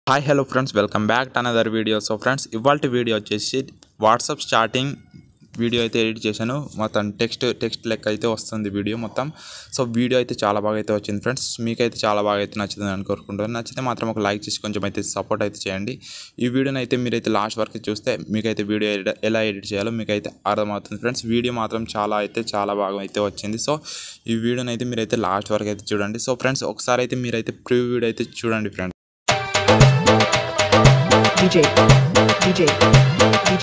hi hello friends welcome back to another video so friends ఇవాళ video వచ్చేసి WhatsApp starting video అయితే edit చేశాను మొత్తం టెక్స్ట్ టెక్స్ట్ లెక్క అయితే వస్తుంది వీడియో మొత్తం సో వీడియో అయితే చాలా బాగా అయితే వచ్చింది ఫ్రెండ్స్ మీకైతే చాలా బాగా అయితే నచ్చుతుంది అని కోరుకుంటున్నాను నచ్చితే మాత్రం ఒక లైక్ చేసి కొంచెం అయితే సపోర్ట్ అయితే చేయండి ఈ వీడియోని అయితే మీరైతే లాస్ట్ వరకు చూస్తే మీకైతే వీడియో ఎడిట్ ఎలా ఎడిట్ చేయాలో మీకైతే అర్థమవుతుంది ఫ్రెండ్స్ వీడియో మాత్రం చాలా అయితే చాలా బాగా అయితే వచ్చింది సో ఈ వీడియోని అయితే మీరైతే లాస్ట్ వరకు అయితే చూడండి సో ఫ్రెండ్స్ ఒకసారి అయితే మీరైతే ప్రివ్యూ వీడియో అయితే చూడండి friends DJ, DJ, DJ,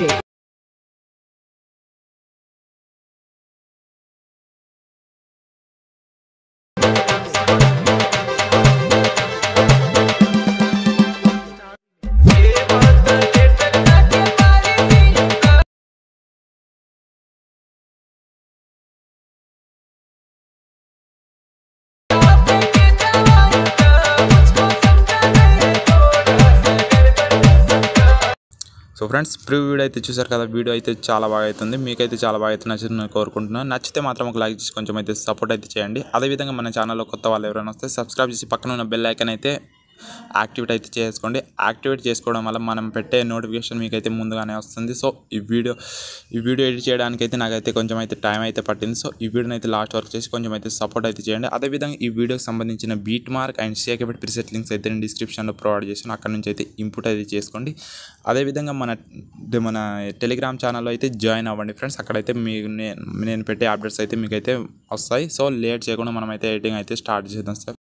so friends pre video అయితే చూసారు కదా వీడియో అయితే చాలా బాగా అవుతుంది మీకైతే చాలా బాగా అయితే నచ్చుతుందని కోరుకుంటున్నాను నచ్చితే మాత్రం ఒక లైక్ చేసి కొంచెం అయితే సపోర్ట్ అయితే చేయండి అదేవిధంగా మన ఛానల్లో కొత్త వాళ్ళు ఎవరైనా వస్తే సబ్స్క్రైబ్ చేసి పక్కన ఉన్న బెల్ ఐకన్ అయితే యాక్టివేట్ అయితే చేసుకోండి యాక్టివేట్ చేసుకోవడం వల్ల మనం పెట్టే నోటిఫికేషన్ మీకైతే ముందుగానే వస్తుంది సో ఈ వీడియో ఈ వీడియో ఎడిట్ చేయడానికి అయితే నాకైతే కొంచెం అయితే టైం అయితే పట్టింది సో ఈ వీడియోని అయితే లాస్ట్ వరకు చేసి కొంచెం అయితే సపోర్ట్ అయితే చేయండి అదేవిధంగా ఈ వీడియోకి సంబంధించిన బీట్ మార్క్ అండ్ షేకెబెట్ ప్రిసెట్ లింక్స్ అయితే నేను డిస్క్రిప్షన్లో ప్రొవైడ్ చేశాను అక్కడ నుంచి అయితే ఇంపుట్ అయితే చేసుకోండి అదేవిధంగా మన ది- మన టెలిగ్రామ్ ఛానల్లో అయితే జాయిన్ అవ్వండి ఫ్రెండ్స్ అక్కడైతే మీ నేను నేను పెట్టే అప్డేట్స్ అయితే మీకైతే వస్తాయి సో లేట్ చేయకుండా మనం అయితే ఎడిటింగ్ అయితే స్టార్ట్ చేద్దాం sir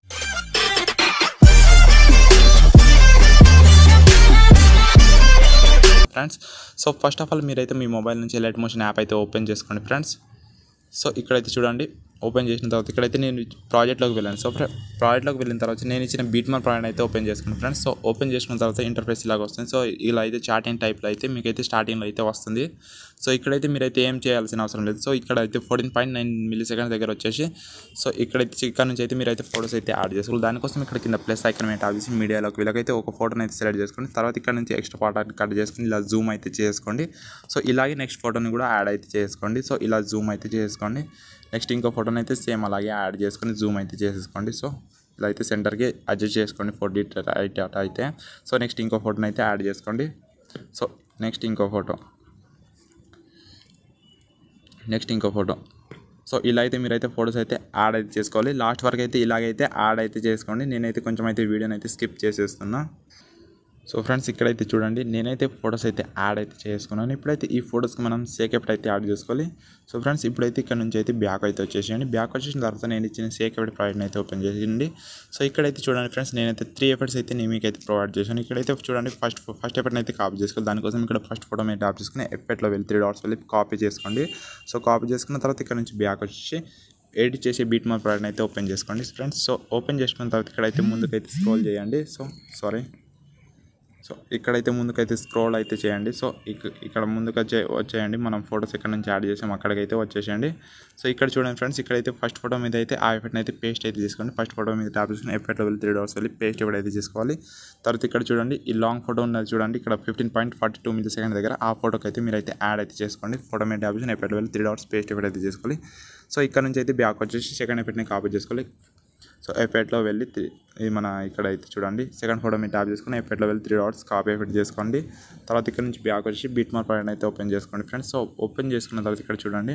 friends so first of all మీరైతే మీ మొబైల్ నుంచి లైట్ మోషన్ యాప్ అయితే ఓపెన్ చేసుకోండి ఫ్రెండ్స్ సో ఇక్కడైతే చూడండి ఓపెన్ చేసిన తర్వాత ఇక్కడైతే నేను ప్రాజెక్ట్లోకి వెళ్ళాను సో ప్ర- ప్రాజెక్ట్లోకి వెళ్ళిన తర్వాత నేను ఇచ్చిన బీట్మార్ ప్రాజెక్ట్ అయితే ఓపెన్ చేసుకున్నాను ఫ్రెండ్స్ సో ఓపెన్ చేసుకున్న తర్వాత ఇంటర్ఫేస్ ఇలాగ వస్తుంది సో ఇలా అయితే చాటింగ్ టైప్లో అయితే మీకైతే స్టార్టింగ్లో అయితే వస్తుంది సో ఇక్కడైతే మీరైతే ఏం చేయాల్సిన అవసరం లేదు సో ఇక్కడ అయితే fourteen point nine millisecond దగ్గర వచ్చేసి సో ఇక్కడైతే ఇక్కడ నుంచి అయితే మీరైతే ఫోటోస్ అయితే యాడ్ చేసుకోవాలి దానికోసం ఇక్కడ కింద ప్లస్ ఐకన్ మీద ట్యాప్ చేసి మీడియాలోకి వీళ్ళకైతే ఒక ఫోటోని అయితే సెలెక్ట్ చేసుకోండి తర్వాత ఇక్కడ నుంచి ఎక్స్ట్రా పార్ట్ కట్ చేసుకొని ఇలా జూమ్ అయితే చేసుకోండి సో ఇలాగే నెక్స్ట్ ఫోటోని కూడా యాడ్ అయితే చేసుకోండి సో ఇలా జూమ్ అయితే చేసుకోండి నెక్స్ట్ ఇంకో ఫోటోని అయితే సేమ్ అలాగే యాడ్ చేసుకొని జూమ్ అయితే చేసేసుకోండి సో ఇలా అయితే సెంటర్కి అడ్జస్ట్ చేసుకోండి ఫోటో రైట్ అట్ అయితే సో నెక్స్ట్ ఇంకో ఫోటోని అయితే యాడ్ చేసుకోండి సో నెక్స్ట్ ఇంకో ఫోటో నెక్స్ట్ ఇంకో ఫోటో సో ఇలా అయితే మీరైతే ఫొటోస్ అయితే యాడ్ అయితే చేసుకోవాలి లాస్ట్ వరకు అయితే ఇలాగైతే యాడ్ అయితే చేసుకోండి నేనైతే కొంచెం అయితే వీడియోని అయితే స్కిప్ చేసేస్తున్నా సో ఫ్రెండ్స్ ఇక్కడైతే చూడండి నేనైతే ఫొటోస్ అయితే యాడ్ అయితే చేసుకున్నాను ఇప్పుడైతే ఈ ఫొటోస్కి మనం సేక్ ఎఫెక్ట్ అయితే యాడ్ చేసుకోవాలి సో ఫ్రెండ్స్ ఇప్పుడైతే ఇక్కడ నుంచి అయితే బ్యాక్ అయితే వచ్చేసేయండి బ్యాక్ వచ్చేసిన తర్వాత నేను ఇచ్చిన సేక్ ఎఫెక్ట్ ప్రాజెక్ట్ని అయితే ఓపెన్ చేసేయండి సో ఇక్కడైతే చూడండి ఫ్రెండ్స్ నేనైతే త్రీ ఎఫెక్ట్స్ అయితే నేను మీకైతే ప్రొవైడ్ చేశాను ఇక్కడైతే చూడండి ఫస్ట్ ఫస్ట్ ఎఫెక్ట్ని అయితే కాపీ చేసుకోవాలి దానికోసం ఇక్కడ ఫస్ట్ ఫోటో మీద ట్యాప్ చేసుకుని ఎఫెక్ట్లో వెళ్ళి త్రీ డాట్స్ వెళ్ళి కాపీ చేసుకోండి సో కాపీ చేసుకున్న తర్వాత ఇక్కడ నుంచి బ్యాక్ వచ్చేసి ఎడిట్ చేసే బీట్ మార్ ప్రాజెక్ట్ అయితే ఓపెన్ చేసుకోండి ఫ్రెండ్స్ సో ఓపెన్ చేసుకున్న తర్వాత ఇక్కడైతే ముందుకైతే స్క్రోల్ చేయండి సో సారీ సో ఇక్కడైతే ముందుకైతే స్క్రోల్ అయితే చేయండి సో ఇక- ఇక్కడ ముందుకు వచ్చే వచ్చేయండి మనం ఫొటోస్ ఎక్కడ నుంచి యాడ్ చేసాం అక్కడికైతే వచ్చేసేయండి సో ఇక్కడ చూడండి ఫ్రెండ్స్ ఇక్కడైతే ఫస్ట్ ఫోటో మీద అయితే ఆ ఎఫెక్ట్ని అయితే పేస్ట్ అయితే తీసుకోండి ఫస్ట్ ఫోటో మీద ట్యాప్ చేసుకుని ఎఫెక్ట్లో వెళ్ళి త్రీ డవర్స్ వెళ్ళి పేస్ట్ ఎఫెక్ట్ అయితే చేసుకోవాలి తర్వాత ఇక్కడ చూడండి ఈ లాంగ్ ఫోటో ఉన్నది చూడండి ఇక్కడ fifteen point forty two millisecond దగ్గర ఆ ఫోటోకి అయితే మీరు అయితే యాడ్ అయితే చేసుకోండి ఫోటో మీద ట్యాప్ చేసుకుని ఎఫెక్ట్ వెళ్ళి త్రీ డవర్స్ పేస్ట్ ఎఫెక్ట్ అయితే చేసుకోవాలి సో ఇక్కడ నుంచి అయితే బ్యాక్ వచ్చేసి సెకండ్ ఎఫెక్ట్ని కాపీ చేసుకోవాలి సో ఎఫెక్ట్లో వెళ్ళి త్రీ ఇది మన ఇక్కడ అయితే చూడండి సెకండ్ ఫోటో మీరు ట్యాప్ చేసుకుని ఎఫెక్ట్లో వెళ్ళి త్రీ డాట్స్ కాపీ ఎఫెక్ట్ చేసుకోండి తర్వాత ఇక్కడ నుంచి బ్యాక్ వచ్చి బీట్ మార్క్ పాయింట్ అయితే ఓపెన్ చేసుకోండి ఫ్రెండ్స్ సో ఓపెన్ చేసుకున్న తర్వాత ఇక్కడ చూడండి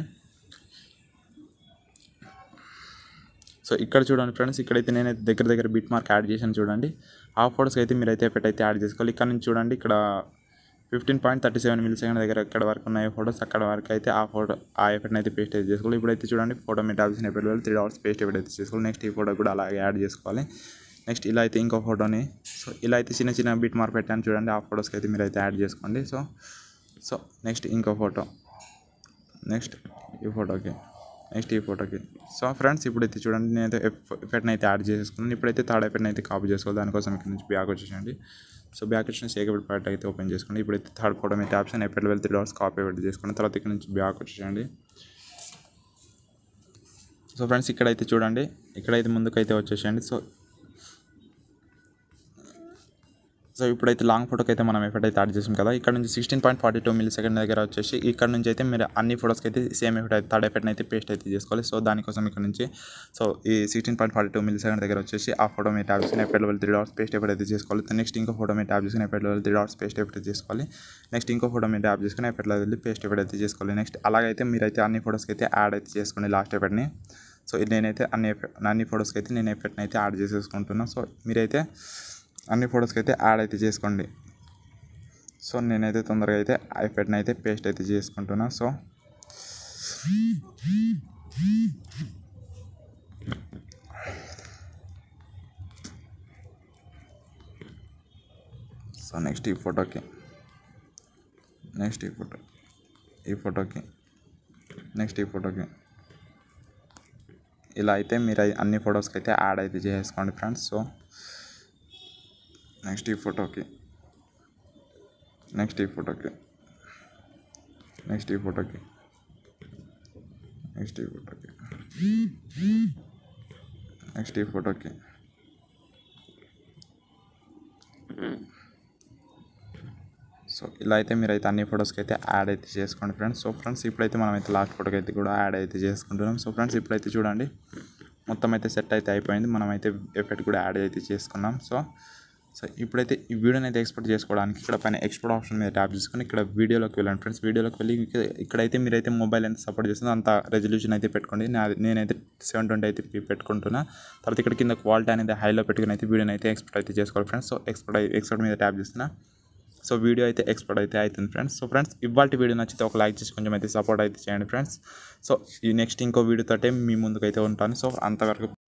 సో ఇక్కడ చూడండి ఫ్రెండ్స్ ఇక్కడైతే నేను దగ్గర దగ్గర బిట్ మార్క్ యాడ్ చేశాను చూడండి ఆ ఫోటోస్కి అయితే మీరు అయితే ఎఫెక్ట్ అయితే యాడ్ చేసుకోవాలి ఇక్కడ నుంచి చూడండి ఇక్కడ fifteen point thirty seven millisecond దగ్గర ఎక్కడ వరకు ఉన్నాయి ఫోటోస్ అక్కడ వరకు అయితే ఆ ఫోటో ఆ ఎఫెక్ట్ని అయితే పేస్ట్ అయితే చేసుకోవాలి ఇప్పుడైతే చూడండి ఫోటో మీద ట్యాప్ చేసిన ఎఫెక్ట్ వెళ్ళి త్రీ అవర్స్ పేస్ట్ ఎఫెక్ట్ అయితే చేసుకోవాలి నెక్స్ట్ ఈ ఫోటో కూడా అలాగే యాడ్ చేసుకోవాలి నెక్స్ట్ ఇలా అయితే ఇంకో ఫోటోని సో ఇలా అయితే చిన్న చిన్న బిట్ మార్క్ పెట్టాను చూడండి ఆ ఫోటోస్కి అయితే మీరు అయితే యాడ్ చేసుకోండి సో సో నెక్స్ట్ ఇంకో ఫోటో నెక్స్ట్ ఈ ఫోటోకి నెక్స్ట్ ఈ ఫోటోకి సో ఫ్రెండ్స్ ఇప్పుడైతే చూడండి నేనైతే ఎఫెక్ట్ని అయితే యాడ్ చేసుకున్నాను ఇప్పుడైతే థర్డ్ ఎఫెక్ట్ని అయితే కాపీ చేసుకోవాలి దానికోసం ఇక్కడ నుంచి బ్యాక్ వచ్చేసండి సో బ్యాక్ వచ్చిన సేకబెట్ ప్యాట్ అయితే ఓపెన్ చేసుకోండి ఇప్పుడైతే థర్డ్ ఫోటో మీద ట్యాప్స్ అని ఎఫెక్ట్ వెళ్తే డాట్స్ కాపీ పెట్టి చేసుకోండి తర్వాత ఇక్కడ నుంచి బ్యాక్ వచ్చేసండి సో ఫ్రెండ్స్ ఇక్కడైతే చూడండి ఇక్కడైతే ముందుకైతే వచ్చేసేయండి సో సో ఇప్పుడైతే లాంగ్ ఫోటోకి అయితే మనం ఎఫెక్ట్ అయితే యాడ్ చేసాం కదా ఇక్కడ నుంచి sixteen point forty two millisecond దగ్గర వచ్చేసి ఇక్కడ నుంచి అయితే మీరు అన్ని ఫోటోస్కి అయితే సేమ్ ఎఫెక్ట్ అయితే థర్డ్ ఎఫెక్ట్ అయితే పేస్ట్ అయితే చేసుకోవాలి సో దానికోసం ఇక్కడ నుంచి సో ఈ sixteen point forty two millisecond దగ్గర వచ్చేసి ఆ ఫోటో మీరు ట్యాప్ చేసుకుని effect level three dots paste effect అయితే చేసుకోవాలి నెక్స్ట్ ఇంకో ఫోటో మీరు ట్యాప్ చేసుకుని effect level three dots paste effect చేసుకోవాలి నెక్స్ట్ ఇంకో ఫోటో మీరు ట్యాప్ చేసుకుని ఎఫెక్ట్ లెవెల్ పేస్ట్ ఎఫెక్ట్ అయితే చేసుకోవాలి నెక్స్ట్ అలాగైతే మీరైతే అన్ని ఫోటోస్కి అయితే యాడ్ అయితే చేసుకోండి లాస్ట్ ఎఫెక్ట్ని సో ఇది నేనైతే అన్ని ఎఫెక్ట్ అన్ని ఫొటోస్కి అయితే నేను ఎఫెక్ట్ని అయితే యాడ్ చేసేసుకుంటున్నాను సో మీరైతే అన్ని ఫొటోస్కి అయితే యాడ్ అయితే చేసుకోండి సో నేనైతే తొందరగా అయితే ఆ ఎఫెక్ట్ని అయితే పేస్ట్ అయితే చేసుకుంటున్నా సో సో నెక్స్ట్ ఈ ఫోటోకి నెక్స్ట్ ఈ ఫోటో ఈ ఫోటోకి నెక్స్ట్ ఈ ఫోటోకి ఇలా అయితే మీరు అయి- అన్ని ఫొటోస్కి అయితే యాడ్ అయితే చేసుకోండి ఫ్రెండ్స్ సో నెక్స్ట్ ఈ ఫోటోకి నెక్స్ట్ ఈ ఫోటోకి నెక్స్ట్ ఈ ఫోటోకి నెక్స్ట్ ఈ ఫోటోకి నెక్స్ట్ ఈ ఫోటోకి సో ఇలా అయితే మీరు అయితే అన్ని ఫొటోస్కి అయితే యాడ్ అయితే చేసుకోండి ఫ్రెండ్స్ సో ఫ్రెండ్స్ ఇప్పుడైతే మనం అయితే లాస్ట్ ఫోటోకి అయితే కూడా యాడ్ అయితే చేసుకుంటున్నాం సో ఫ్రెండ్స్ ఇప్పుడైతే చూడండి మొత్తం అయితే సెట్ అయితే అయిపోయింది మనం అయితే ఎఫెక్ట్ కూడా యాడ్ అయితే చేసుకున్నాం సో సో ఇప్పుడైతే ఈ వీడియోని అయితే ఎక్స్పోర్ట్ చేసుకోవడానికి ఇక్కడ పైన ఎక్స్పోర్ట్ ఆప్షన్ మీద ట్యాప్ చేసుకొని ఇక్కడ వీడియోలోకి వెళ్ళండి ఫ్రెండ్స్ వీడియోలోకి వెళ్ళి ఇక- ఇక్కడైతే మీరైతే మొబైల్ ఎంత సపోర్ట్ చేస్తుందో అంత రెజల్యూషన్ అయితే పెట్టుకోండి నా- నేనైతే సెవెన్ ట్వంటీ అయితే పె- పెట్టుకుంటున్నా తర్వాత ఇక్కడ కింద క్వాలిటీ అనేది హైలో పెట్టుకుని అయితే వీడియోని అయితే ఎక్స్పోర్ట్ అయితే చేసుకోవాలి ఫ్రెండ్స్ సో ఎక్స్పోర్ట్ ఎక్స్పోర్ట్ మీద ట్యాప్ చేస్తున్నా సో వీడియో అయితే ఎక్స్పోర్ట్ అయితే అవుతుంది ఫ్రెండ్స్ సో ఫ్రెండ్స్ ఇవాళ వీడియో నచ్చితే ఒక లైక్ చేసి కొంచెం అయితే సపోర్ట్ అయితే చేయండి ఫ్రెండ్స్ సో ఈ నెక్స్ట్ ఇంకో వీడియోతో మీ ముందుకు అయితే ఉంటాను సో అంతవరకు